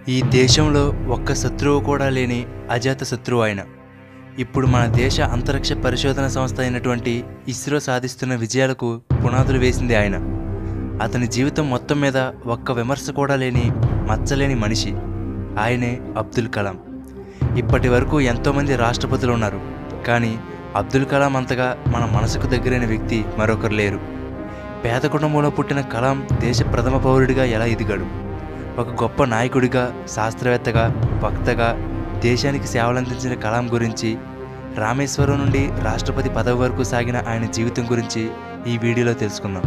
ఈ దేశంలో ఒక్క శత్రువు కూడా లేని అజాత శత్రువు ఆయన ఇప్పుడు మన దేశ అంతరిక్ష పరిశోధన సంస్థ అయినటువంటి ఇస్రో సాధిస్తున్న విజయాలకు పునాదులు వేసింది ఆయన అతని జీవితం మొత్తం మీద ఒక్క విమర్శ కూడా లేని మచ్చలేని మనిషి ఆయనే అబ్దుల్ కలాం ఇప్పటి వరకు ఎంతోమంది రాష్ట్రపతులు ఉన్నారు కానీ అబ్దుల్ కలాం అంతగా మన మనసుకు దగ్గరైన వ్యక్తి మరొకరు లేరు పేద కుటుంబంలో పుట్టిన కలాం దేశ ప్రథమ పౌరుడిగా ఎలా ఎదిగాడు ఒక గొప్ప నాయకుడిగా శాస్త్రవేత్తగా వక్తగా దేశానికి సేవలందించిన కలాం గురించి రామేశ్వరం నుండి రాష్ట్రపతి పదవి వరకు సాగిన ఆయన జీవితం గురించి ఈ వీడియోలో తెలుసుకుందాం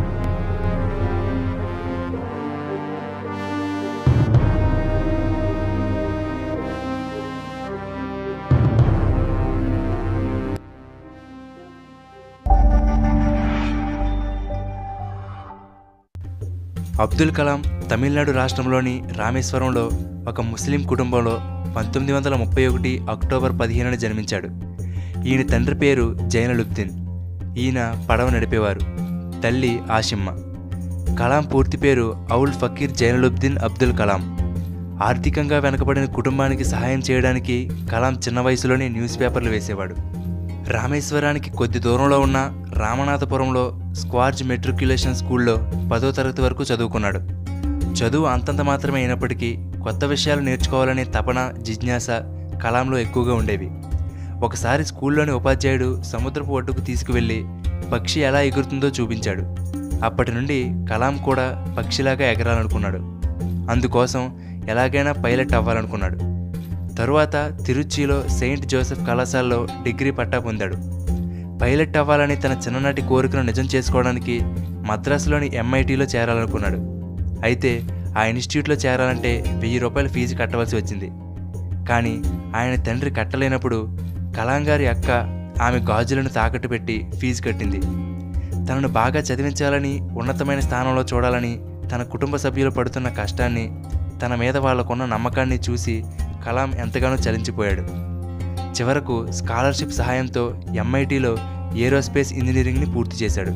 అబ్దుల్ కలాం తమిళనాడు రాష్ట్రంలోని రామేశ్వరంలో ఒక ముస్లిం కుటుంబంలో పంతొమ్మిది వందల ముప్పై ఒకటి అక్టోబర్ పదిహేనున జన్మించాడు ఈయన తండ్రి పేరు జైనలుబ్దీన్ ఈయన పడవ నడిపేవారు తల్లి ఆషిమ్మ కలాం పూర్తి పేరు ఔల్ ఫకీర్ జైనలుబ్దీన్ అబ్దుల్ కలాం ఆర్థికంగా వెనకబడిన కుటుంబానికి సహాయం చేయడానికి కలాం చిన్న వయసులోనే న్యూస్ పేపర్లు వేసేవాడు రామేశ్వరానికి కొద్ది దూరంలో ఉన్న రామనాథపురంలో స్క్వార్జ్ మెట్రిక్యులేషన్ స్కూల్లో పదో తరగతి వరకు చదువుకున్నాడు చదువు అంతంత మాత్రమే అయినప్పటికీ కొత్త విషయాలు నేర్చుకోవాలనే తపన జిజ్ఞాస కలాంలో ఎక్కువగా ఉండేవి ఒకసారి స్కూల్లోని ఉపాధ్యాయుడు సముద్రపు ఒడ్డుకు తీసుకువెళ్ళి పక్షి ఎలా ఎగురుతుందో చూపించాడు అప్పటి నుండి కలాం కూడా పక్షిలాగా ఎగరాలనుకున్నాడు అందుకోసం ఎలాగైనా పైలట్ అవ్వాలనుకున్నాడు తరువాత తిరుచిలో సెయింట్ జోసెఫ్ కళాశాలలో డిగ్రీ పట్టా పొందాడు పైలట్ అవ్వాలని తన చిన్ననాటి కోరికను నిజం చేసుకోవడానికి మద్రాసులోని ఎంఐటీలో చేరాలనుకున్నాడు అయితే ఆ ఇన్స్టిట్యూట్లో చేరాలంటే వెయ్యి రూపాయల ఫీజు కట్టవలసి వచ్చింది కానీ ఆయన తండ్రి కట్టలేనప్పుడు కలాం గారి అక్క ఆమె గాజులను తాకట్టు పెట్టి ఫీజు కట్టింది తనను బాగా చదివించాలని ఉన్నతమైన స్థానంలో చూడాలని తన కుటుంబ సభ్యులు పడుతున్న కష్టాన్ని తన మీద వాళ్లకున్న నమ్మకాన్ని చూసి కలాం ఎంతగానో చలించిపోయాడు చివరకు స్కాలర్షిప్ సహాయంతో ఎంఐటీలో ఏరోస్పేస్ ఇంజనీరింగ్ని పూర్తి చేశాడు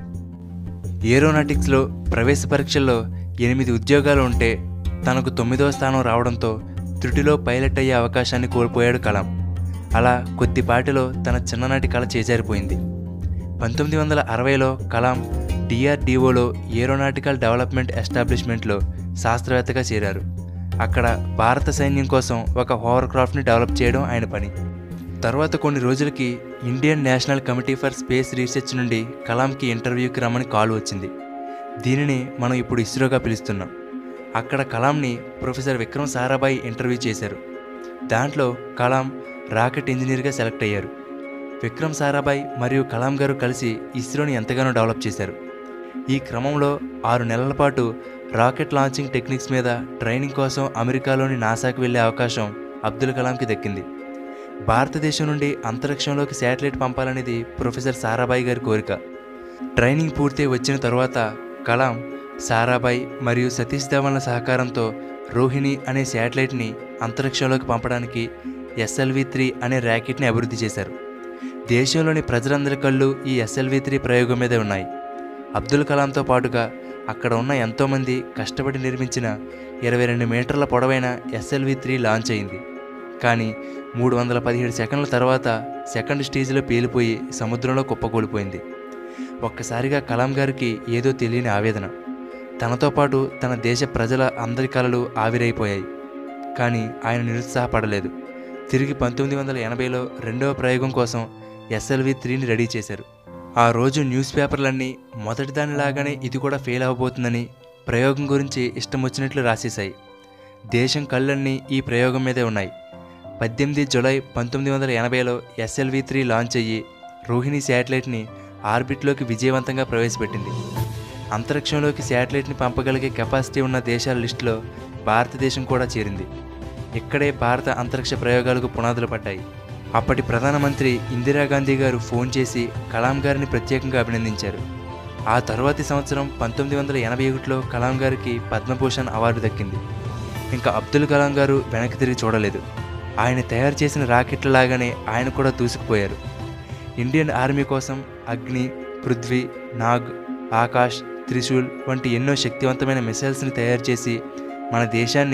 ఏరోనాటిక్స్లో ప్రవేశ పరీక్షల్లో ఎనిమిది ఉద్యోగాలు ఉంటే తనకు తొమ్మిదవ స్థానం రావడంతో త్రుటిలో పైలట్ అయ్యే అవకాశాన్ని కోల్పోయాడు కలాం అలా కొద్దిపాటిలో తన చిన్ననాటి కళ చేజారిపోయింది పంతొమ్మిది వందల అరవైలో కలాం డిఆర్డిఓలో ఏరోనాటికల్ డెవలప్మెంట్ ఎస్టాబ్లిష్మెంట్లో శాస్త్రవేత్తగా చేరారు అక్కడ భారత సైన్యం కోసం ఒక హోవర్ క్రాఫ్ట్ని డెవలప్ చేయడం ఆయన పని తర్వాత కొన్ని రోజులకి Indian national committee for space research నుండి కలాంకి ఇంటర్వ్యూకి రమ్మని కాల్ వచ్చింది దీనిని మనం ఇప్పుడు ఇస్రోగా పిలుస్తున్నాం అక్కడ కలాంని ప్రొఫెసర్ విక్రమ్ సారాభాయ్ ఇంటర్వ్యూ చేశారు దాంట్లో కలాం రాకెట్ ఇంజనీర్గా సెలెక్ట్ అయ్యారు విక్రమ్ సారాభాయ్ మరియు కలాం గారు కలిసి ఇస్రోని ఎంతగానో డెవలప్ చేశారు ఈ క్రమంలో ఆరు నెలల పాటు రాకెట్ లాంచింగ్ టెక్నిక్స్ మీద ట్రైనింగ్ కోసం అమెరికాలోని నాసాకి వెళ్లే అవకాశం అబ్దుల్ కలాంకి దక్కింది భారతదేశం నుండి అంతరిక్షంలోకి శాటిలైట్ పంపాలనేది ప్రొఫెసర్ సారాభాయ్ గారి కోరిక ట్రైనింగ్ పూర్తి వచ్చిన తరువాత కలాం సారాభాయ్ మరియు సతీష్ ధవన్ల సహకారంతో రోహిణి అనే శాటిలైట్ని అంతరిక్షంలోకి పంపడానికి ఎస్ఎల్వి త్రీ అనే ర్యాకెట్ని అభివృద్ధి చేశారు దేశంలోని ప్రజలందరి కళ్ళు ఈ ఎస్ఎల్వి త్రీ ప్రయోగం మీదే ఉన్నాయి అబ్దుల్ కలాంతో పాటుగా అక్కడ ఉన్న ఎంతోమంది కష్టపడి నిర్మించిన ఇరవై రెండు మీటర్ల పొడవైన ఎస్ఎల్వి త్రీ లాంచ్ అయింది కానీ మూడు వందల పదిహేడు సెకండ్ల తర్వాత సెకండ్ స్టేజ్లో పేలిపోయి సముద్రంలో కుప్పకూలిపోయింది ఒక్కసారిగా కలాం గారికి ఏదో తెలియని ఆవేదన తనతో పాటు తన దేశ ప్రజల అందరి కలలు ఆవిరైపోయాయి కానీ ఆయన నిరుత్సాహపడలేదు తిరిగి పంతొమ్మిది వందల ఎనభైలో రెండవ ప్రయోగం కోసం ఎస్ఎల్వి త్రీని రెడీ చేశారు ఆ రోజు న్యూస్ పేపర్లన్నీ మొదటి దానిలాగానే ఇది కూడా ఫెయిల్ అవ్వబోతుందని ప్రయోగం గురించి ఇష్టం వచ్చినట్లు రాసేశాయి దేశం కళ్ళన్నీ ఈ ప్రయోగం మీదే ఉన్నాయి పద్దెనిమిది జులై పంతొమ్మిది వందల ఎనభైలో ఎస్ఎల్వి త్రీ లాంచ్ అయ్యి రోహిణి శాటిలైట్ని ఆర్బిట్లోకి విజయవంతంగా ప్రవేశపెట్టింది అంతరిక్షంలోకి శాటిలైట్ని పంపగలిగే కెపాసిటీ ఉన్న దేశాల లిస్టులో భారతదేశం కూడా చేరింది ఇక్కడే భారత అంతరిక్ష ప్రయోగాలకు పునాదులు పడ్డాయి అప్పటి ప్రధానమంత్రి ఇందిరాగాంధీ గారు ఫోన్ చేసి కలాం గారిని ప్రత్యేకంగా అభినందించారు ఆ తరువాతి సంవత్సరం పంతొమ్మిది వందల ఎనభై ఒకటిలో కలాం గారికి పద్మభూషణ్ అవార్డు దక్కింది ఇంకా అబ్దుల్ కలాం గారు వెనక్కి తిరిగి చూడలేదు ఆయన తయారు చేసిన రాకెట్లలాగానే ఆయన కూడా దూసుకుపోయారు ఇండియన్ ఆర్మీ కోసం అగ్ని పృథ్వీ నాగ్ ఆకాష్ త్రిశూల్ వంటి ఎన్నో శక్తివంతమైన మిసైల్స్ని తయారు చేసి మన దేశాన్ని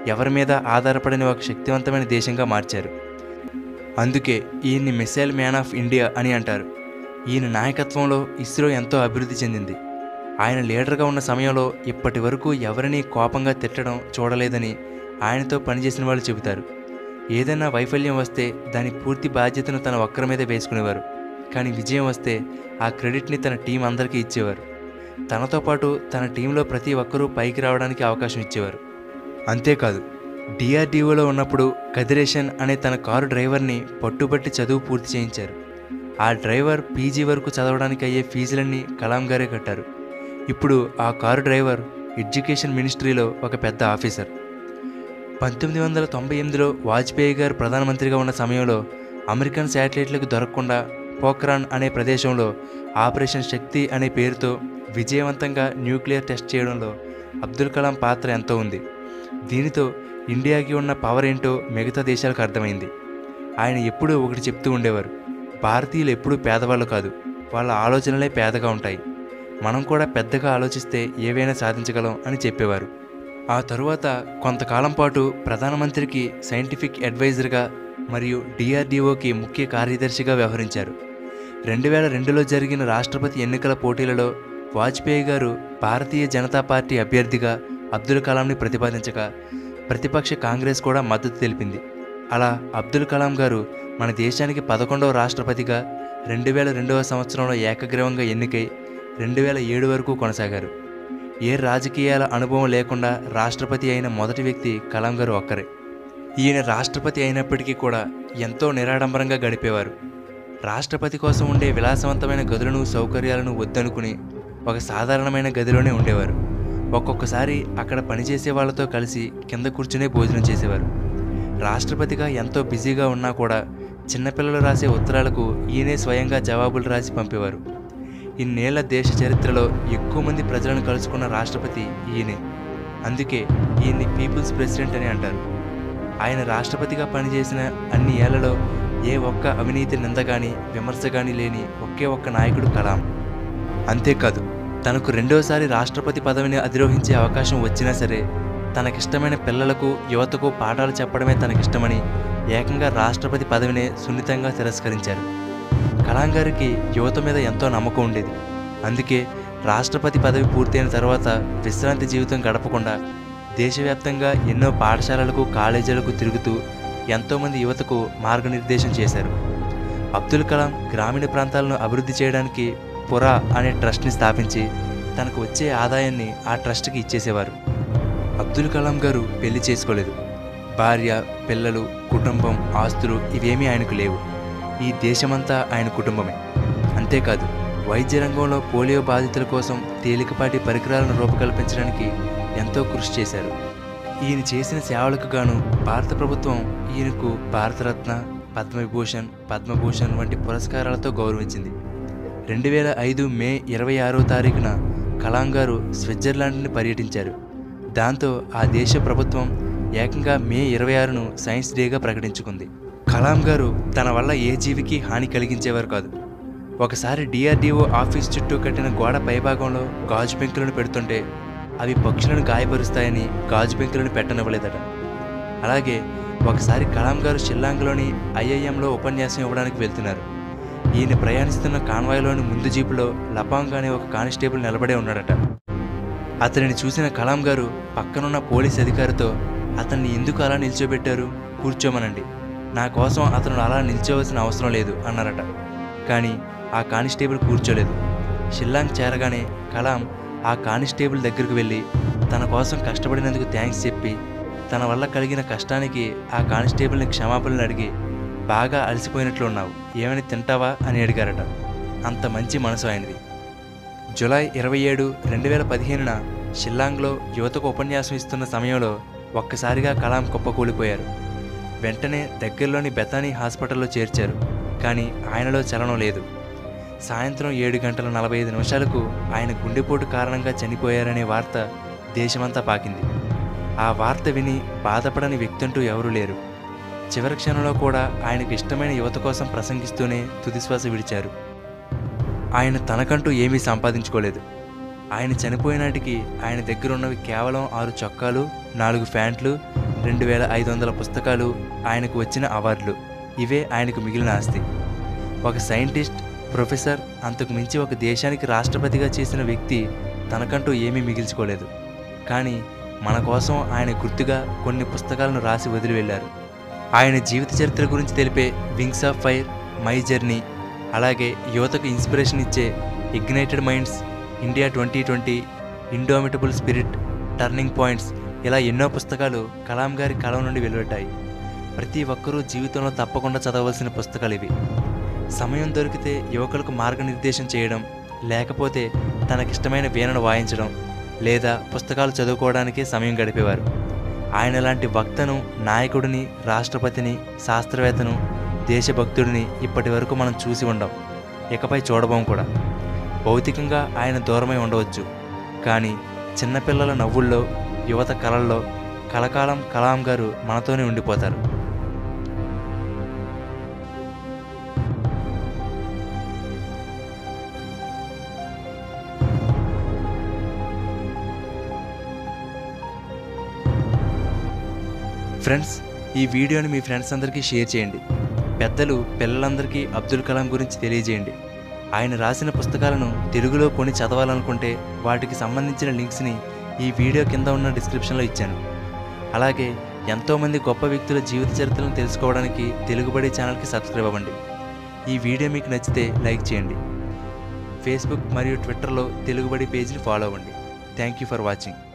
ఎవరి మీద ఆధారపడని ఒక శక్తివంతమైన దేశంగా మార్చారు అందుకే ఈయన్ని మిసైల్ మ్యాన్ ఆఫ్ ఇండియా అని అంటారు ఈయన నాయకత్వంలో ఇస్రో ఎంతో అభివృద్ధి చెందింది ఆయన లీడర్గా ఉన్న సమయంలో ఇప్పటి వరకు ఎవరిని కోపంగా తిట్టడం చూడలేదని ఆయనతో పనిచేసిన వాళ్ళు చెబుతారు ఏదైనా వైఫల్యం వస్తే దాని పూర్తి బాధ్యతను తన ఒక్కరి మీద వేసుకునేవారు కానీ విజయం వస్తే ఆ క్రెడిట్ని తన టీం అందరికీ ఇచ్చేవారు తనతో పాటు తన టీంలో ప్రతి ఒక్కరూ పైకి రావడానికి అవకాశం ఇచ్చేవారు అంతేకాదు డిఆర్డీఓలో ఉన్నప్పుడు కదిరేషన్ అనే తన కారు డ్రైవర్ని పట్టుబట్టి చదువు పూర్తి చేయించారు ఆ డ్రైవర్ పీజీ వరకు చదవడానికి అయ్యే ఫీజులన్నీ కలాం గారే కట్టారు ఇప్పుడు ఆ కారు డ్రైవర్ ఎడ్యుకేషన్ మినిస్ట్రీలో ఒక పెద్ద ఆఫీసర్ పంతొమ్మిది వందల తొంభై ఎనిమిదిలో వాజ్పేయి గారు ప్రధానమంత్రిగా ఉన్న సమయంలో అమెరికన్ శాటిలైట్లకు దొరకకుండా పోఖ్రాన్ అనే ప్రదేశంలో ఆపరేషన్ శక్తి అనే పేరుతో విజయవంతంగా న్యూక్లియర్ టెస్ట్ చేయడంలో అబ్దుల్ కలాం పాత్ర ఎంతో ఉంది దీనితో ఇండియాకి ఉన్న పవర్ ఏంటో మిగతా దేశాలకు అర్థమైంది ఆయన ఎప్పుడూ ఒకటి చెప్తూ ఉండేవారు భారతీయులు ఎప్పుడూ పేదవాళ్ళు కాదు వాళ్ళ ఆలోచనలే పేదగా ఉంటాయి మనం కూడా పెద్దగా ఆలోచిస్తే ఏవైనా సాధించగలం అని చెప్పేవారు ఆ తరువాత కొంతకాలం పాటు ప్రధానమంత్రికి సైంటిఫిక్ అడ్వైజర్గా మరియు డిఆర్డీఓకి ముఖ్య కార్యదర్శిగా వ్యవహరించారు రెండు వేల రెండులో జరిగిన రాష్ట్రపతి ఎన్నికల పోటీలలో వాజ్పేయి గారు భారతీయ జనతా పార్టీ అభ్యర్థిగా అబ్దుల్ కలాంని ప్రతిపాదించగా ప్రతిపక్ష కాంగ్రెస్ కూడా మద్దతు తెలిపింది అలా అబ్దుల్ కలాం గారు మన దేశానికి పదకొండవ రాష్ట్రపతిగా రెండు వేల రెండవ సంవత్సరంలో ఏకగ్రీవంగా ఎన్నికై రెండు వేల ఏడు వరకు కొనసాగారు ఏ రాజకీయాల అనుభవం లేకుండా రాష్ట్రపతి అయిన మొదటి వ్యక్తి కలాం గారు ఒక్కరే ఈయన రాష్ట్రపతి అయినప్పటికీ కూడా ఎంతో నిరాడంబరంగా గడిపేవారు రాష్ట్రపతి కోసం ఉండే విలాసవంతమైన గదులను సౌకర్యాలను వద్దనుకుని ఒక సాధారణమైన గదిలోనే ఉండేవారు ఒక్కొక్కసారి అక్కడ పనిచేసే వాళ్ళతో కలిసి కింద కూర్చునే భోజనం చేసేవారు రాష్ట్రపతిగా ఎంతో బిజీగా ఉన్నా కూడా చిన్నపిల్లలు రాసే ఉత్తరాలకు ఈయనే స్వయంగా జవాబులు రాసి పంపేవారు ఇన్నేళ్ల దేశ చరిత్రలో ఎక్కువ మంది ప్రజలను కలుసుకున్న రాష్ట్రపతి ఈయనే అందుకే ఈయన్ని పీపుల్స్ ప్రెసిడెంట్ అని అంటారు ఆయన రాష్ట్రపతిగా పనిచేసిన అన్ని ఏళ్లలో ఏ ఒక్క అవినీతి నింద కానీ విమర్శ కానీ లేని ఒకే ఒక్క నాయకుడు కలాం అంతేకాదు తనకు రెండోసారి రాష్ట్రపతి పదవిని అధిరోహించే అవకాశం వచ్చినా సరే తనకిష్టమైన పిల్లలకు యువతకు పాఠాలు చెప్పడమే తనకిష్టమని ఏకంగా రాష్ట్రపతి పదవినే సున్నితంగా తిరస్కరించారు కలాం గారికి యువత మీద ఎంతో నమ్మకం ఉండేది అందుకే రాష్ట్రపతి పదవి పూర్తయిన తర్వాత విశ్రాంతి జీవితం గడపకుండా దేశవ్యాప్తంగా ఎన్నో పాఠశాలలకు కాలేజీలకు తిరుగుతూ ఎంతోమంది యువతకు మార్గనిర్దేశం చేశారు అబ్దుల్ కలాం గ్రామీణ ప్రాంతాలను అభివృద్ధి చేయడానికి పురా అనే ట్రస్ట్ని స్థాపించి తనకు వచ్చే ఆదాయాన్ని ఆ ట్రస్ట్కి ఇచ్చేసేవారు అబ్దుల్ కలాం గారు పెళ్లి చేసుకోలేదు భార్య పిల్లలు కుటుంబం ఆస్తులు ఇవేమీ ఆయనకు లేవు ఈ దేశమంతా ఆయన కుటుంబమే అంతేకాదు వైద్య రంగంలో పోలియో బాధితుల కోసం తేలికపాటి పరికరాలను రూపకల్పించడానికి ఎంతో కృషి చేశారు ఈయన చేసిన సేవలకు గాను భారత ప్రభుత్వం ఈయనకు భారతరత్న పద్మవిభూషణ్ పద్మభూషణ్ వంటి పురస్కారాలతో గౌరవించింది రెండు వేల ఐదు మే ఇరవై ఆరో తారీఖున కలాం గారు స్విట్జర్లాండ్ని పర్యటించారు దాంతో ఆ దేశ ప్రభుత్వం ఏకంగా మే ఇరవై ఆరును సైన్స్ డేగా ప్రకటించుకుంది కలాం గారు తన వల్ల ఏ జీవికి హాని కలిగించేవారు కాదు ఒకసారి డిఆర్డీఓ ఆఫీస్ చుట్టూ కట్టిన గోడ పైభాగంలో గాజు పెంకులను పెడుతుంటే అవి పక్షులను గాయపరుస్తాయని గాజు పెంకులను పెట్టనివ్వలేదట అలాగే ఒకసారి కలాం గారు షిల్లాంగ్లోని ఐఐఎంలో ఉపన్యాసం ఇవ్వడానికి వెళ్తున్నారు ఈయన ప్రయాణిస్తున్న కాన్వాయ్లోని ముందు జీపులో లపాంగ్ అనే ఒక కానిస్టేబుల్ నిలబడే ఉన్నాడట అతనిని చూసిన కలాం గారు పక్కనున్న పోలీస్ అధికారితో అతన్ని ఎందుకు అలా నిల్చోబెట్టారు కూర్చోమనండి నా కోసం అతను అలా నిల్చోవలసిన అవసరం లేదు అన్నారట కానీ ఆ కానిస్టేబుల్ కూర్చోలేదు షిల్లాంగ్ చేరగానే కలాం ఆ కానిస్టేబుల్ దగ్గరకు వెళ్ళి తన కోసం కష్టపడినందుకు థ్యాంక్స్ చెప్పి తన వల్ల కలిగిన కష్టానికి ఆ కానిస్టేబుల్ని క్షమాపణలు అడిగి బాగా అలసిపోయినట్లు ఉన్నావు ఏమైనా తింటావా అని అడిగారట అంత మంచి మనసు ఆయనది జూలై ఇరవై ఏడు రెండు వేల పదిహేనున షిల్లాంగ్లో యువతకు ఉపన్యాసం ఇస్తున్న సమయంలో ఒక్కసారిగా కలాం కుప్పకూలిపోయారు వెంటనే దగ్గరలోని బెతానీ హాస్పిటల్లో చేర్చారు కానీ ఆయనలో చలనం లేదు సాయంత్రం ఏడు గంటల నలభై ఐదు నిమిషాలకు ఆయన గుండెపోటు కారణంగా చనిపోయారనే వార్త దేశమంతా పాకింది ఆ వార్త విని బాధపడని వ్యక్తంటూ ఎవరూ లేరు చివరి క్షణంలో కూడా ఆయనకు ఇష్టమైన యువత కోసం ప్రసంగిస్తూనే తుదిశ్వాస విడిచారు ఆయన తనకంటూ ఏమీ సంపాదించుకోలేదు ఆయన చనిపోయినాటికి ఆయన దగ్గర ఉన్నవి కేవలం ఆరు చొక్కాలు నాలుగు ప్యాంట్లు రెండు వేల ఐదు వందల పుస్తకాలు ఆయనకు వచ్చిన అవార్డులు ఇవే ఆయనకు మిగిలిన ఆస్తి ఒక సైంటిస్ట్ ప్రొఫెసర్ అంతకు మించి ఒక దేశానికి రాష్ట్రపతిగా చేసిన వ్యక్తి తనకంటూ ఏమీ మిగిల్చుకోలేదు కానీ మన కోసం ఆయన గుర్తుగా కొన్ని పుస్తకాలను రాసి వదిలి వెళ్ళారు ఆయన జీవిత చరిత్ర గురించి తెలిపే wings of fire my journey అలాగే యువతకు ఇన్స్పిరేషన్ ఇచ్చే ignited minds India twenty twenty indomitable spirit turning points ఇలా ఎన్నో పుస్తకాలు కలాం గారి కలం నుండి వెలువడ్డాయి ప్రతి ఒక్కరూ జీవితంలో తప్పకుండా చదవలసిన పుస్తకాలు ఇవి సమయం దొరికితే యువకులకు మార్గనిర్దేశం చేయడం లేకపోతే తనకిష్టమైన వీణను వాయించడం లేదా పుస్తకాలు చదువుకోవడానికే సమయం గడిపేవారు ఆయన లాంటి వక్తను నాయకుడిని రాష్ట్రపతిని శాస్త్రవేత్తను దేశభక్తుడిని ఇప్పటి వరకు మనం చూసి ఉండం ఇకపై చూడబోం కూడా భౌతికంగా ఆయన దూరమై ఉండవచ్చు కానీ చిన్నపిల్లల నవ్వుల్లో యువత కళల్లో కలకాలం కలాం గారు మనతోనే ఉండిపోతారు ఫ్రెండ్స్ ఈ వీడియోని మీ ఫ్రెండ్స్ అందరికీ షేర్ చేయండి పెద్దలు పిల్లలందరికీ అబ్దుల్ కలాం గురించి తెలియజేయండి ఆయన రాసిన పుస్తకాలను తెలుగులో కొని చదవాలనుకుంటే వాటికి సంబంధించిన లింక్స్ని ఈ వీడియో కింద ఉన్న డిస్క్రిప్షన్లో ఇచ్చాను అలాగే ఎంతోమంది గొప్ప వ్యక్తుల జీవిత చరిత్రలను తెలుసుకోవడానికి తెలుగుబడి ఛానల్కి సబ్స్క్రైబ్ అవ్వండి ఈ వీడియో మీకు నచ్చితే లైక్ చేయండి ఫేస్బుక్ మరియు ట్విట్టర్లో తెలుగుబడి పేజీని ఫాలో అవ్వండి థ్యాంక్ యూ ఫర్ వాచింగ్